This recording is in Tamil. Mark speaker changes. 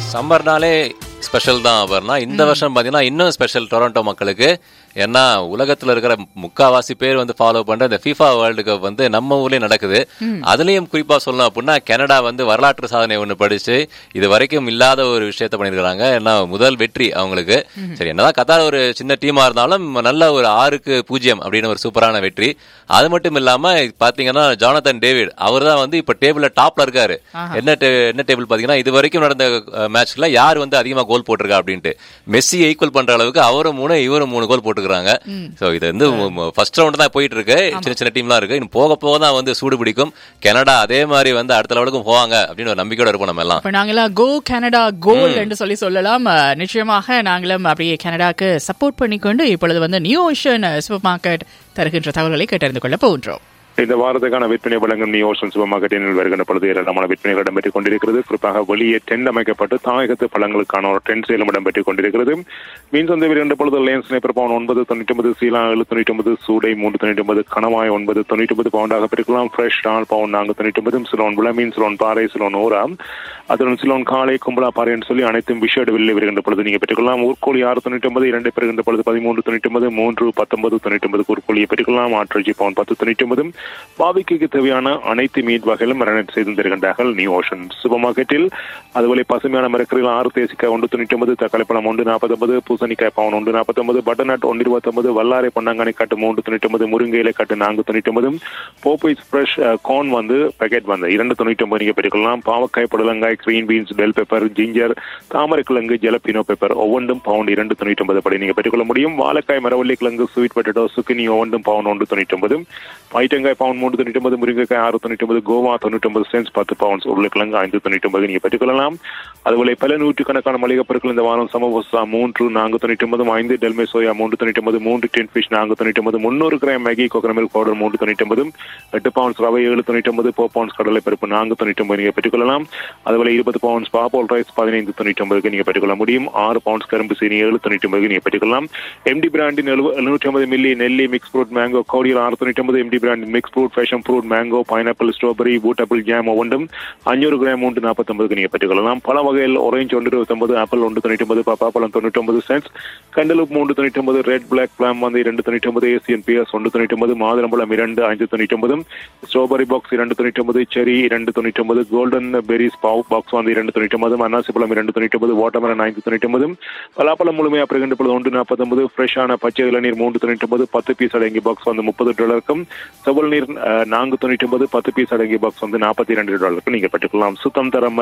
Speaker 1: சம்மர்னாலே ஸ்பெஷல் தான் அபர்ணா இந்த வருஷம் பாத்தீங்கன்னா இன்னும் ஸ்பெஷல் டொரண்டோ மக்களுக்கு ஏன்னா உலகத்துல இருக்கிற முக்காவாசி பேர் வந்து ஃபாலோ பண்ற இந்த FIFA வேர்ல்டு கப் வந்து நம்ம ஊர்லயே நடக்குது அதுலயும் குறிப்பா சொல்லணும் அப்படின்னா கனடா வந்து வரலாற்று சாதனை ஒண்ணு படிச்சு இது வரைக்கும் இல்லாத ஒரு விஷயத்த பண்ணிருக்காங்க ஏன்னா முதல் வெற்றி அவங்களுக்கு சரி என்னதான் கத்தார் ஒரு சின்ன டீமா இருந்தாலும் நல்ல ஒரு ஆறுக்கு பூஜ்ஜியம் அப்படின்னு ஒரு சூப்பரான வெற்றி அது மட்டும் இல்லாம பாத்தீங்கன்னா ஜானதன் டேவிட் அவர் தான் வந்து இப்ப டேபிள்ல டாப்ல இருக்காரு என்ன டே- என்ன டேபிள் பாத்தீங்கன்னா இது வரைக்கும் நடந்த மேட்ச்ல யார் வந்து அதிகமா கோல் போட்டிருக்கா அப்படின்ட்டு மெஸ்ஸி ஈக்குவல் பண்ற அளவுக்கு அவரும் மூணு இவரும் மூணு கோல் போட்டுக்கிறாங்க சோ இது வந்து ஃபர்ஸ்ட் ரவுண்ட் தான் போயிட்டு இருக்கு சின்ன சின்ன டீம்லாம் இருக்கு இன்னும் போக போக தான் வந்து சூடு பிடிக்கும் கனடா அதே மாதிரி வந்து அடுத்த லெவலுக்கும் போவாங்க அப்படின்னு ஒரு நம்பிக்கையோட இருப்போம் நம்ம எல்லாம்
Speaker 2: இப்ப நாங்களாம் கோ கனடா கோல் என்று சொல்லி சொல்லலாம் அஹ், நிச்சயமாக நாங்களும் அப்படியே கனடாக்கு சப்போர்ட் பண்ணிக்கொண்டு இப்பொழுது வந்து நியூ ஓஷன் சூப்பர் மார்க்கெட் தருகின்ற தகவல்களை கேட்டறிந்து கொள்ள போகின்றோம்
Speaker 3: இந்த வாரத்துக்கான விற்பனை வழங்கும் நியூ ஓஷன் சூப்பர் மார்க்கெட்டில் வருகின்ற பொழுது ஏராளமான விற்பனைகள் இடம்பெற்றுக் கொண்டிருக்கிறது குறிப்பாக வெளியே டென்ட் அமைக்கப்பட்டு தாயகத்து பழங்களுக்கான ஒரு டென்ட் சேலம் இடம்பெற்றுக் கொண்டிருக்கிறது மீன் சந்தை வருகின்ற பொழுது லேன்ஸ் நேப்பர் பவுன் ஒன்பது தொண்ணூற்றி ஒன்பது சீலா ஏழு தொண்ணூற்றி ஒன்பது சூடை மூன்று தொண்ணூற்றி ஒன்பது கணவாய் ஒன்பது தொண்ணூற்றி ஒன்பது பவுண்டாக பிரிக்கலாம் ஃப்ரெஷ் டால் பவுன் நான்கு தொண்ணூற்றி ஒன்பது சிலோன் விளமீன் சிலோன் பாறை சிலோன் ஓராம் அதுடன் சிலோன் காலை கும்பலா பாறை என்று சொல்லி அனைத்தும் விஷேடு வெளியே வருகின்ற பொழுது நீங்கள் பெற்றுக்கொள்ளலாம் ஊர்கோழி ஆறு தொண்ணூற்றி ஒன்பது இரண்டு பெறுகின்ற பொழுது பதிமூன்று தொண்ணூற்றி ஒன்பது மூன்று பத்தொன்பது தொண்ணூற்றி ஒன்பது ஊர்கோழியை பெற்றுக்கொள்ளலாம் ஆற்றச்சி பவுன் பத்து தொண்ணூற்றி ஒன்பது பாவிக்கு தேவையான அனைத்து மீட் வகைகளும் மரணம் செய்து தருகின்றார்கள் நியூ ஓஷன் சூப்பர் மார்க்கெட்டில் அதுபோல பசுமையான மரக்கறிகள் ஆறு தேசிக்காய் ஒன்று தொண்ணூற்றி ஒன்பது தக்காளி பழம் ஒன்று நாற்பத்தொன்பது பூசணிக்காய் பவுன் ஒன்று நாற்பத்தொன்பது பட்டர்நட் ஒன்று இருபத்தொன்பது வல்லாரை பொன்னாங்கனி காட்டு மூன்று தொண்ணூற்றி ஒன்பது முருங்கை இலை காட்டு நான்கு தொண்ணூற்றி ஒன்பது போப்பைஸ் ஃப்ரெஷ் கார்ன் வந்து பேக்கெட் வந்து இரண்டு தொண்ணூற்றி ஒன்பது நீங்கள் பெற்றுக்கொள்ளலாம் பாவக்காய் புடலங்காய் green beans bell pepper ginger தாமரை கிழங்கு ஜலப்பினோ பெப்பர் ஒவ்வொன்றும் பவுண்ட் இரண்டு தொண்ணூற்றி ஒன்பது படி நீங்கள் பெற்றுக்கொள்ள முடியும் வாழைக்காய் மரவள்ளி கிழங்கு ஸ்வீட் பொட்டேட்டோ சுக்கினி ஒவ்வொன்றும் பவுண்ட் ஒன்று தொண்ணூற்றி ஒன்பது பைட்டங்காய் பவுண்ட் மூன்று தொண்ணூற்றி ஒன்பது முருங்கைக்காய் ஆறு தொண்ணூற்றி ஒன்பது கோவா தொண்ணூற்றி ஒன்பது சென்ஸ் பத்து பவுண்ட்ஸ் உருளைக்கிழங்கு ஐந்து தொண்ணூற்றி ஒன்பது நீங்கள் பெற்றுக்கொள்ளலாம் அதுபோல பல நூற்றுக்கணக்கான மளிகை பொருட்கள் இந்த வாரம் சமோசா மூன்று நான்கு தொண்ணூற்றி ஒன்பது ஐந்து டெல்மே சோயா மூன்று தொண்ணூற்றி ஒன்பது மூன்று டென் ஃபிஷ் நான்கு தொண்ணூற்றி ஒன்பது முன்னூறு கிராம் மேகி கோகனமில் பவுடர் மூன்று தொண்ணூற்றி ஒன்பது எட்டு பவுண்ட்ஸ் ரவை ஏழு தொண்ணூற்றி ஒன்பது ஃபோர் பவுண்ட்ஸ் கடலை பருப்பு நான்கு தொண்ணூற்றி ஒன்பது நீங்கள் பெற்றுக்கொள்ளலாம் அதுபோல இருபது பவுண்ட்ஸ் பாப்போல் ரைஸ் பதினைந்து தொண்ணூற்றி ஒன்பதுக்கு நீங்கள் பெற்றுக்கொள்ள முடியும் ஆறு பவுண்ட்ஸ் கரும்பு சீனி ஏழு தொண்ணூற்றி ஒன்பதுக்கு நீங்கள் பெற்றுக்கொள்ளலாம் எம்டி பிராண்டின் எழுநூற்றி ஐம்பது மில்லி நெல்லி மிக்ஸ் ஃப்ரூட் மேங்கோ கோடியில் ஆறு தொண்ணூற்றி ஒன்பது எம்டி பிராண்டின் mix fruit passion fruit mango pineapple strawberry பூட்டாப்பிள் ஜாம் ஒவ்வொன்றும் அஞ்சூறு கிராம் ஒன்று நாற்பத்தொன்பதுக்கு நீங்கள் பெற்றுக்கொள்ளலாம் பல வகையில் ஆரஞ்சு ஒன்று இருபத்தொன்பது ஆப்பிள் ஒன்று தொண்ணூற்றி ஒன்பது பப்பாப்பழம் தொண்ணூற்றி ஒன்பது சென்ஸ் கண்டலுப் மூன்று தொண்ணூற்றி ஒன்பது ரெட் பிளாக் பிளாம் வந்து இரண்டு தொண்ணூற்றி ஒன்பது ஏசியன் பிஎஸ் ஒன்று தொண்ணூற்றி ஒன்பது மாதுளம்பழம் இரண்டு ஐந்து தொண்ணூற்றி ஒன்பது ஸ்ட்ராபெரி பாக்ஸ் இரண்டு தொண்ணூற்றி ஒன்பது செரி இரண்டு தொண்ணூற்றி ஒன்பது கோல்டன் பெரிஸ் பாவ் பாக்ஸ் வந்து இரண்டு தொண்ணூற்றி ஒன்பது அன்னாசி பழம் இரண்டு தொண்ணூற்றி ஒன்பது வாட்டர்மெலன் ஐந்து தொண்ணூற்றி ஒன்பது பலாப்பழம் முழுமையாக பிறகு பொழுது ஒன்று நாற்பத்தொன்பது ஃப்ரெஷ்ஷான பச்சை இளநீர் மூன்று தொண்ணூற்றி ஒன்பது பத்து பீஸ் அடங்கிய பாக்ஸ் வந்து முப்பது டாலருக்கும் செவல் நீர் அஹ், நான்கு தொண்ணூற்றி ஒன்பது பத்து பீஸ் அடங்கிய பாக்ஸ் வந்து நாற்பத்தி இரண்டு டாலருக்கு நீங்கள் பெற்றுக்கொள்ளலாம் சுத்தம் தரம்